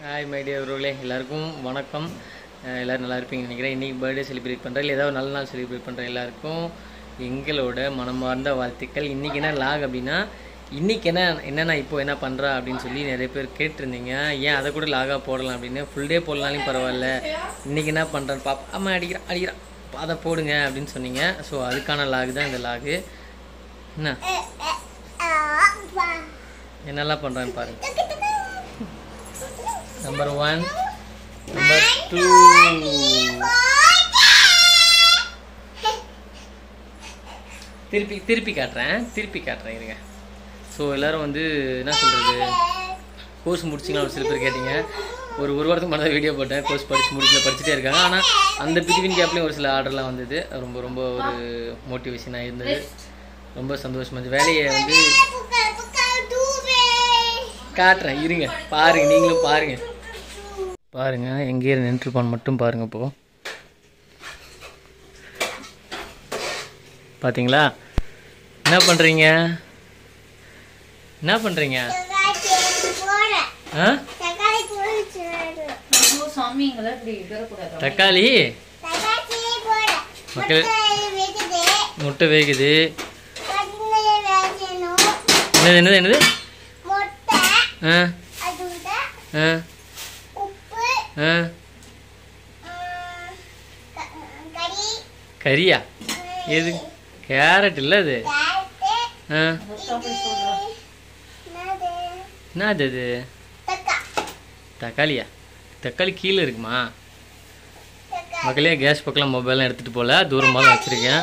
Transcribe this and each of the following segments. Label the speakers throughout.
Speaker 1: Hi my dear உறவுகளே எல்லாருக்கும் வணக்கம் அஹ் எல்லாரும் நல்லா இருப்பீங்கன்னு நினைக்கிறேன் இன்றைக்கி பர்த்டே செலிப்ரேட் பண்ணுறேன் இல்லை ஏதாவது ஒரு நல்ல நாள் செலிப்ரேட் பண்ணுற எல்லாருக்கும் எங்களோட மனமார்ந்த வாழ்த்துக்கள் இன்றைக்கி என்ன லாக் அப்படின்னா இன்றைக்கி என்ன என்னென்ன இப்போ என்ன பண்ணுறா அப்படின்னு சொல்லி நிறைய பேர் கேட்டிருந்தீங்க ஏன் அதை கூட லாகாக போடலாம் அப்படின்னு ஃபுல் டே போடலாலும் பரவாயில்ல இன்றைக்கி என்ன பண்ணுறான்னு பாப்பா அம்மா அடிக்கிறான் அடிக்கிறான் அதை போடுங்க அப்படின்னு சொன்னீங்க ஸோ அதுக்கான லாக் தான் இந்த லாகு என்ன என்னெல்லாம் பண்ணுறான்னு பாருங்க நம்பர் ஒன் நம்பர் டூ திருப்பி திருப்பி காட்டுறேன் திருப்பி காட்டுறேன் இருங்க ஸோ எல்லாரும் வந்து என்ன சொல்கிறது கோர்ஸ் முடிச்சிங்களா ஒரு சில பேர் கேட்டீங்க ஒரு ஒரு வாரத்துக்கு முன்னாடி வீடியோ போட்டேன் கோர்ஸ் படிச்சு முடிக்கல படிச்சுட்டே இருக்காங்க ஆனால் அந்த பிட்வீன் கேப்லேயும் ஒரு சில ஆர்டர்லாம் வந்தது ரொம்ப ரொம்ப ஒரு மோட்டிவேஷனாக இருந்தது ரொம்ப சந்தோஷமா இருந்துச்சு வேலையை வந்து காட்டுறேன் இருங்க பாருங்க நீங்களும் பாருங்க பாருங்க எங்கேயே நின்றுப்பான் மட்டும் பாருங்க இப்போ பாத்தீங்களா என்ன பண்றீங்க என்ன பண்றீங்க ஆ
Speaker 2: ஐயோ சாமி இங்கெல்லாம் இப்படி இருக்கக்கூடாது
Speaker 1: தக்காளி மக்கள் முட்டை வேகுது என்னது என்னது என்னது ஆ ஆ ஆ கறியா எது கேரட் இல்லை அது ஆ என்ன அது அது தக்காளியா தக்காளி கீழே இருக்குமா மக்களே கேஸ் பக்கம் மொபைல்லாம் எடுத்துகிட்டு போகல தூரமாக தான் வச்சுருக்கேன்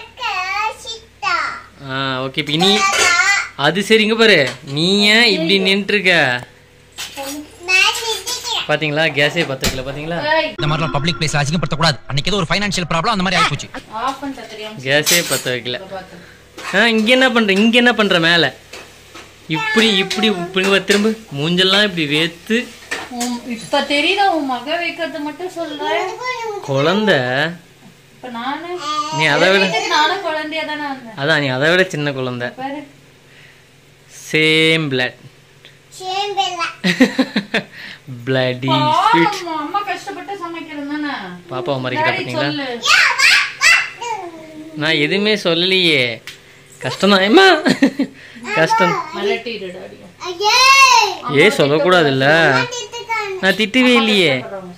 Speaker 1: ஆ ஓகே இப்போ இனி அது சரி இங்க பாரு நீ ஏன் இப்படி நின்றுருக்க பாத்தீங்களா கேஸே பத்த வைக்கல பாத்தீங்களா
Speaker 2: ஏய்
Speaker 3: இந்த மாதிரிலாம் பப்ளிக் பிளேஸ் அசிங்கப்படுத்தக்கூடாது அன்னைக்கு ஏதோ ஒரு ஃபைனான்ஷியல் ப்ராப்ளம் அந்த மாதிரி ஆயிப்போச்சு
Speaker 2: ஆஃப் பண்ணிட்ட தெரியாம
Speaker 1: கேஸே பத்த வைக்கல
Speaker 2: பார்த்து
Speaker 1: ஆ இங்க என்ன பண்ற இங்க என்ன பண்ற மேல இப்படி இப்படி இப்படி திரும்ப மூஞ்செல்லாம் இப்படி வேத்து
Speaker 2: உன் இப்ப தெரியுதா உன் மக வைக்கிறது மட்டும் சொல்ற
Speaker 1: குழந்தை
Speaker 2: இப்ப நானு
Speaker 1: நீ அதை விட
Speaker 2: வீட்டுக்கு நானும் குழந்தையா தானே வந்தேன்
Speaker 1: அதான் நீ அதை விட சின்ன குழந்தை
Speaker 2: பாரு
Speaker 1: சேம் பிளட் பிளடி ஸ்வீட்
Speaker 2: பாவம், அம்மா கஷ்டப்பட்டு சமைக்கிறது தானே
Speaker 1: பாப்பாவை மறைக்கிட்ட
Speaker 2: டாடி
Speaker 1: பார்த்தீங்களா
Speaker 2: சொல்லு
Speaker 1: நான் எதுவுமே சொல்லலையே கஷ்டம் தான் ஏம்மா கஷ்டம்
Speaker 2: மிரட்டிடு டாடி
Speaker 1: ஏ சொல்லக்கூடாதுல்ல நான் திட்டவே இல்லையே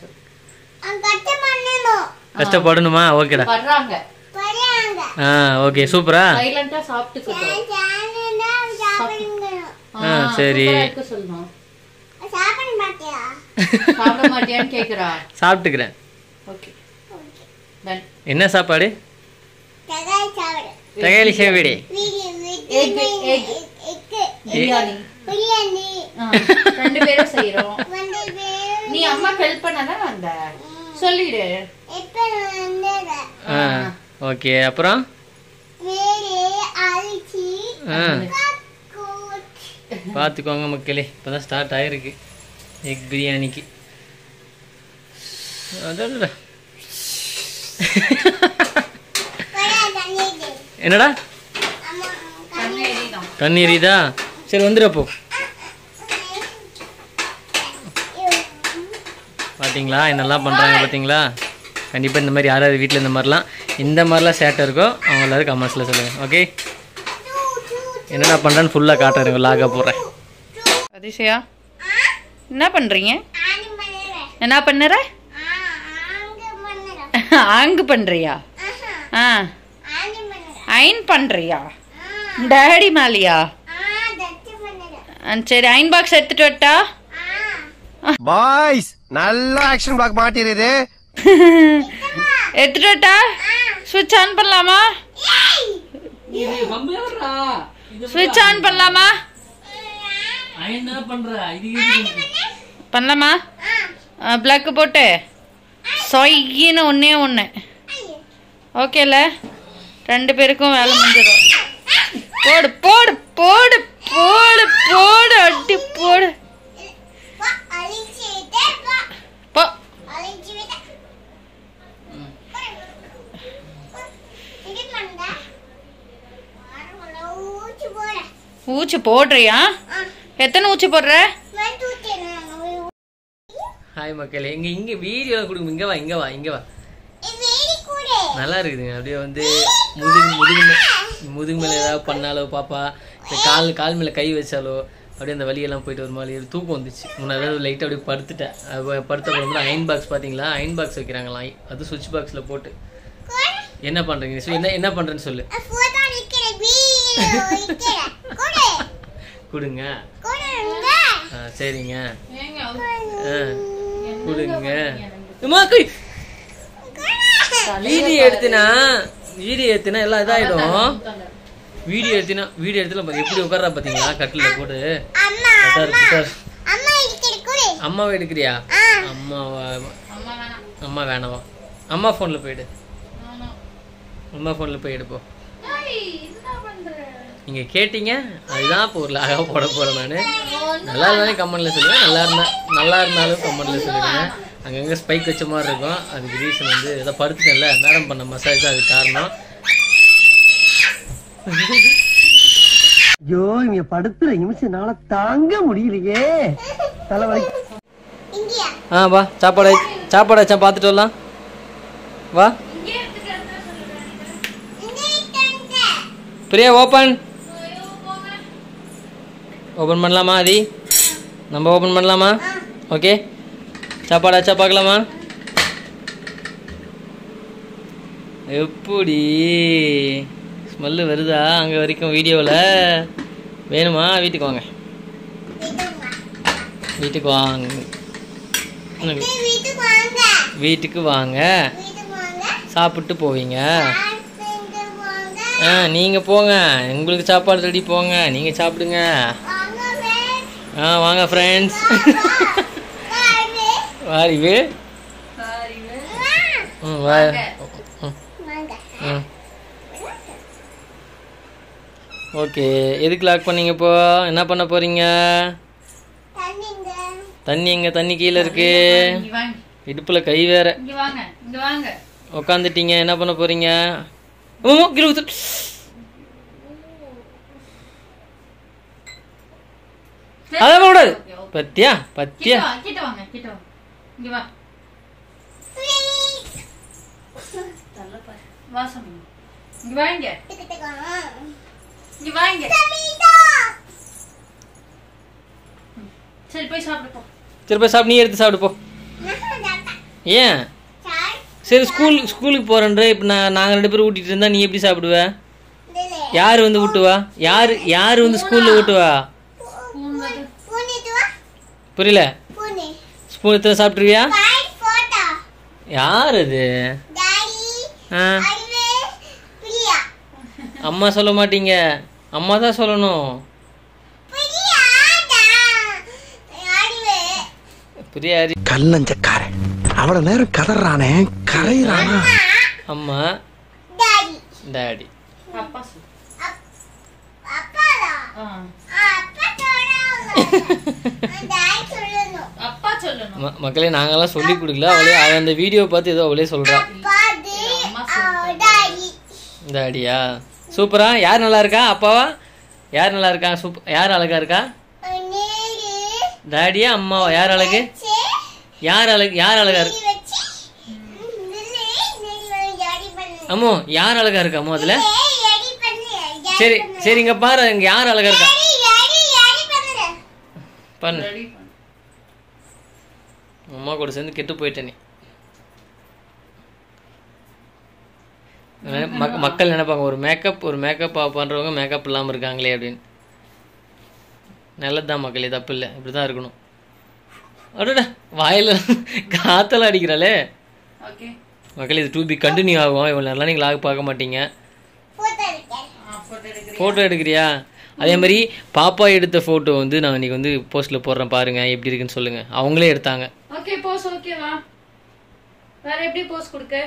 Speaker 1: கஷ்டப்படணுமா ஓகேடா
Speaker 2: வர்றாங்க
Speaker 1: ஆ ஓகே சூப்பரா
Speaker 2: சைலண்டா சாப்பிட்டுக்கிட்டோம்
Speaker 1: ஆ, சரி.
Speaker 2: இருக்க சொல்லணும் சாப்பிட மாட்டியான்னு கேக்குறா
Speaker 1: சாப்பிட்டுக்கிறேன்
Speaker 2: ஓகே டன்
Speaker 1: என்ன சாப்பாடு தகாளி சேவடி
Speaker 2: எக் எக் பிரியாணி ஆ, ரெண்டு பேரும் செய்யறோம் நீ அம்மா ஹெல்ப் பண்ணதான் வந்த சொல்லிடு
Speaker 1: ஆ ஓகே அப்புறம் ஆ பார்த்துக்கோங்க மக்களே இப்போ தான் ஸ்டார்ட் ஆகிருக்கு எக் பிரியாணிக்கு அடடடா. என்னடா
Speaker 2: கண்ணேரி தான்
Speaker 1: தண்ணீர் இதா சரி வந்துடு அப்போ பார்த்தீங்களா என்னெல்லாம் பண்ணுறாங்க பார்த்தீங்களா கண்டிப்பாக இந்த மாதிரி யாராவது வீட்டில் இந்த மாதிரிலாம் இந்த மாதிரிலாம் சேட்டை இருக்கோ அவங்க எல்லாரும் கமெண்ட்ஸில் சொல்லுங்கள் ஓகே என்னடா பண்ணுறேன்னு ஃபுல்லாக காட்டுறேன் லாகாக போடுறேன்
Speaker 2: அதிசயா என்ன பண்றீங்க என்ன பண்ணுற ஆங்கு பண்றியா ஆ அயன் பண்றியா டேடி மேலியா ஆ, சரி அயன் பாக்ஸ் எடுத்துட்டு வரட்டா
Speaker 4: பாய்ஸ் நல்ல ஆக்ஷன் பிளாக் மாட்டிருது
Speaker 2: எடுத்துட்டு வரட்டா சுவிட்ச் ஆன் பண்ணலாமா சுவிட்ச் ஆன் பண்ணலாமா
Speaker 1: என்ன பண்ணுற இது
Speaker 2: பண்ணலாமா பிளக்கு போட்டு சொய்யின்னு ஒன்றே ஒன்று ஓகேல ரெண்டு பேருக்கும் வேலை முடிஞ்சிடும் போடு போடு போடு போடு போடு அடி போடு போ ஊச்சி போடுறியா எத்தனை ஊச்சி போடுற
Speaker 1: ஹாய் மக்களே இங்க இங்க வீடியோ கொடுங்க இங்க வா இங்க வா இங்க வா நல்லா இருக்குதுங்க அப்படியே வந்து முதுகு முதுகு மே- முதுகு மேல ஏதாவது பண்ணாலோ பாப்பா இந்த கால் கால் மேல கை வச்சாலோ அப்படியே அந்த வலியெல்லாம் போயிட்டு ஒரு மாதிரி தூக்கம் வந்துச்சு முன்னாடி லைட்டாக அப்படியே படுத்துட்டேன் அது படுத்த போகும்போது அயன் பாக்ஸ் பார்த்தீங்களா அயன் பாக்ஸ் வைக்கிறாங்களாம் அது சுவிட்ச் பாக்ஸில் போட்டு என்ன பண்ணுறீங்க சொல்லு என்ன என்ன பண்ணுறேன்னு சொல்லு கொடுங்க ஆ, சரிங்க
Speaker 2: ஏங்க
Speaker 1: ஆ, கொடுங்க அம்மா, கை. வீடியோ எடுத்தினா வீடியோ எடுத்தினா எல்லாம் இதாயிடும் வீடியோ எடுத்தினா வீடியோ எடுத்துல பாரு, எப்படி உட்கார்றா பாத்தீங்களா கட்டில போட்டு உட்காரு, உட்காரு. அம்மாவை எடுக்கிறியா அம்மாவா
Speaker 2: அம்மா வேணாம்
Speaker 1: அம்மா வேணாவா அம்மா ஃபோன்ல போயிடு
Speaker 2: வேணாம்.
Speaker 1: அம்மா ஃபோன்ல போய் எடுப்போம்
Speaker 2: ஏய், என்ன பண்ற
Speaker 1: நீங்க கேட்டீங்க அதுதான் இப்போ ஒரு லாகா போட போறேன் நானு நல்லா இருந்தாலும் கமெண்ட்ல சொல்லுங்க நல்லா இருந்தா நல்லா இருந்தாலும் கமெண்ட்ல சொல்லுங்க அங்கங்க ஸ்பைக் வச்ச மாதிரி இருக்கும் அதுக்கு ரீசன் வந்து ஏதோ படுத்துட்டேன்ல மேடம் பண்ண மசாஜ் தான் அதுக்கு காரணம்
Speaker 4: ஐயோ இங்க படுத்துற நிமிஷம்னால தாங்க முடியலையே தலைவலி
Speaker 1: ஆ வா சாப்பாடு சாப்பாடு வச்சா பார்த்துட்டு வரலாம் வா பிரியா ஓப்பன் ஓப்பன் பண்ணலாமா ஆதி நம்ம ஓப்பன் பண்ணலாமா ஓகே சாப்பாடு ஆச்சா பார்க்கலாமா எப்படி ஸ்மெல்லு வருதா அங்கே வரைக்கும் வீடியோவில் வேணுமா வீட்டுக்கு வாங்க வீட்டுக்கு வாங்க இன்னும் வீ- வீட்டுக்கு வாங்க சாப்பிட்டு போவீங்க ஆ நீங்கள் போங்க உங்களுக்கு சாப்பாடு ரெடி போங்க நீங்கள் சாப்பிடுங்க ஆ வாங்க ஃப்ரெண்ட்ஸ் வாரிவு ம் வா ம் ம் ஓகே எதுக்கு லாக் பண்ணீங்க இப்போ என்ன பண்ண போறீங்க தண்ணி எங்க தண்ணி கீழே இருக்கு
Speaker 2: இங்க வாங்க
Speaker 1: இடுப்புல கை வேற
Speaker 2: இங்க வாங்க இங்க வாங்க
Speaker 1: உக்காந்துட்டீங்க என்ன பண்ண போறீங்க ஓ கீழே ஊத்து. அதான் பண்ணக்கூடாது பத்தியா பத்தியா
Speaker 2: கிட்ட வா கிட்ட வாங்க கிட்ட வாங்க இங்க வா தள்ள பாரு வா சாமி இங்க வாங்க இங்க வாங்க சரி போய் சாப்பிடு போ
Speaker 1: சரி போய் சாப்பிடு நீ எடுத்து சாப்பிடு போ ஏன் சரி ஸ்கூல் ஸ்கூலுக்கு போறேன்ற இப்போ நான் நாங்கள் ரெண்டு பேரும் ஊட்டிட்டு இருந்தா நீ எப்படி சாப்பிடுவ யார் வந்து ஊட்டுவா யார் யார் வந்து ஸ்கூல்ல ஊட்டுவா புரியல ஸ்பூன் எத்தனை சாப்பிட்ருவியா யார் அது ஆ அம்மா சொல்ல மாட்டீங்க அம்மா தான் சொல்லணும் புரியாது
Speaker 4: கல்லஞ்சக்காரன் அவ்வளவு நேரம் கதறானே கரையிறானா
Speaker 1: அம்மா டாடி
Speaker 2: அப்பா சொல்லு ஆ. அப்பா சொல்லணும்
Speaker 1: ம- மக்களே நாங்கெல்லாம் சொல்லி கொடுக்கல அவளே அவ அந்த வீடியோ பார்த்து ஏதோ அவளே சொல்றா
Speaker 2: அம்மா சொல்லு
Speaker 1: டாடியா சூப்பரா யார் நல்லா இருக்கா அப்பாவா யார் நல்லா இருக்கா சூப் யார் அழகா இருக்கா டாடியா அம்மாவா யார் அழகு யார் அழகு யார் அழகா இருக்கு அம்மோ யார் அழகா இருக்கா அம்மா அதுல சரி சரி இங்க பாரு இங்க யார் அழகா இருக்கா பண்ணு
Speaker 2: ரெடி பண்ணு
Speaker 1: அம்மா கூட சேர்ந்து கெட்டு போயிட்டே நீ மக்- மக்கள் நினைப்பாங்க ஒரு மேக்கப் ஒரு மேக்கப் பண்றவங்க மேக்கப் இல்லாம இருக்காங்களே அப்படின்னு நல்லதுதான் மக்களே தப்பு இல்லை இப்படிதான் இருக்கணும் அடடா வாயில காத்தெல்லாம் அடிக்கிறாளே
Speaker 2: ஓகே
Speaker 1: மக்களே இது டூ பி கண்டினியூ ஆகும் இவ்வளோ நல்லா நீங்கள் லாக் பார்க்க மாட்டீங்க
Speaker 2: ஆ போட்டோ எடுக்கிறேன்
Speaker 1: ஃபோட்டோ எடுக்கிறியா அதே மாதிரி பாப்பா எடுத்த ஃபோட்டோ வந்து நான் இன்னைக்கு வந்து போஸ்ட்டில் போடுறேன் பாருங்க எப்படி இருக்குன்னு சொல்லுங்க அவங்களே எடுத்தாங்க
Speaker 2: ஓகே போஸ் ஓகேவா வேற எப்படி போஸ் கொடுக்க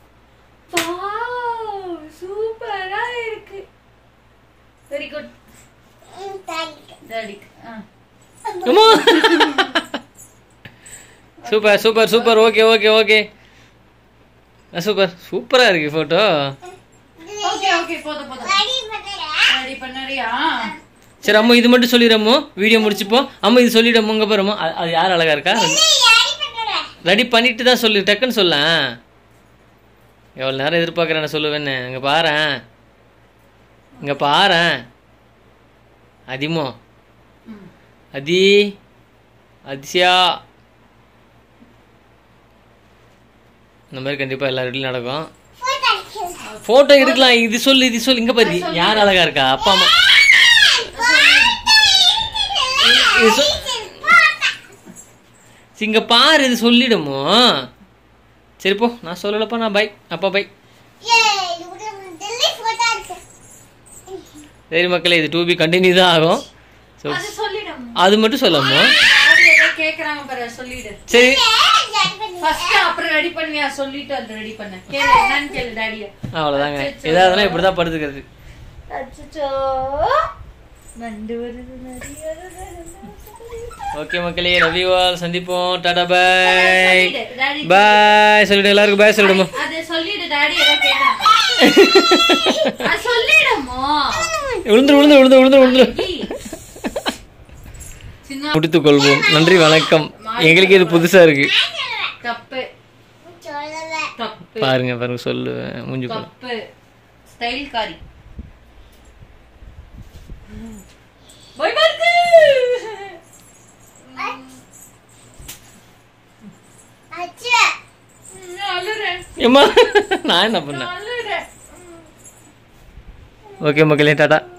Speaker 2: சூப்பரா இருக்கு வெரி குட் டாடிக்கு ஆ
Speaker 1: அம்மா super super super okay okay okay super சூப்பராக இருக்கு ஃபோட்டோ
Speaker 2: ஓகே ஓகே போதும் போதும் ரெடி பண்ணறியா
Speaker 1: சரி அம்மா இது மட்டும் சொல்லிடுறமோ வீடியோ முடிச்சுப்போம் அம்மா இது சொல்லிடுறோம் உங்க பாருமா அது யார் அழகா இருக்கா ரெடி பண்ணிட்டு தான் சொல்லு டக்குன்னு சொல்ல எவ்வளோ நேரம் எதிர்பார்க்குறேன் நான் சொல்லுவேன்னு இங்கே பாரேன் இங்கே பாரேன் அதிமோ அதி அதிசயா இந்த மாதிரி கண்டிப்பாக எல்லா வீட்லையும் நடக்கும் ஃபோட்டோ எடுக்கலாம் இது சொல்லு இது சொல்லு இங்கே பாரு யார் அழகா இருக்கா அப்பா அம்மா இது சொல் சரி, இங்க பாரு இது சொல்லிடுமோ சரி போ நான் சொல்லலப்பா நான் பை அப்பா பை சரி மக்களே இது டூ பி கண்டினியூ தான் ஆகும் ஸோ
Speaker 2: அது சொல்லிடும்
Speaker 1: அது மட்டும் சொல்லாமா
Speaker 2: அது ஏதோ கேக்குறாங்க பாரு சொல்லிடு
Speaker 1: சரி
Speaker 2: ஃபர்ஸ்ட் அப்புறம் ரெடி பண்ணியா சொல்லிட்டு அது ரெடி பண்ண கேளு என்னன்னு கேளு டாடிய
Speaker 1: அவ்வளோதாங்க ஏதாவதுனா இப்படி தான் படுத்துக்கிறது
Speaker 2: அச்சச்சோ நண்டு வருது நரி வருது
Speaker 1: ஓகே மக்களே ரவி வால் சந்திப்போம் டாடா பாய்
Speaker 2: சொல்லிடு, டாடி
Speaker 1: பாய் சொல்லிடு எல்லாருக்கும் பாய் சொல்லிடுமா
Speaker 2: அது சொல்லிடு டாடி ஏதோ கேட்டாங்க அது சொல்லிடுமோ
Speaker 1: விழுந்துரு விழுந்துரு விழுந்துரு விழுந்துரு விழுந்துரு
Speaker 2: ஈ. சின்ன
Speaker 1: முடித்துக் கொள்வோம் நன்றி வணக்கம் எங்களுக்கு இது புதுசா இருக்கு
Speaker 2: தப்பு தப்பு
Speaker 1: பாருங்க பாருங்க சொல்லுவேன் மூஞ்சி போல
Speaker 2: தப்பு ஸ்டைல் காரி பை பர்க்கு அழுறேன்
Speaker 1: ஏம்மா நான் என்ன பண்ணேன்
Speaker 2: அழுறேன்
Speaker 1: ஓகே மக்களே டாடா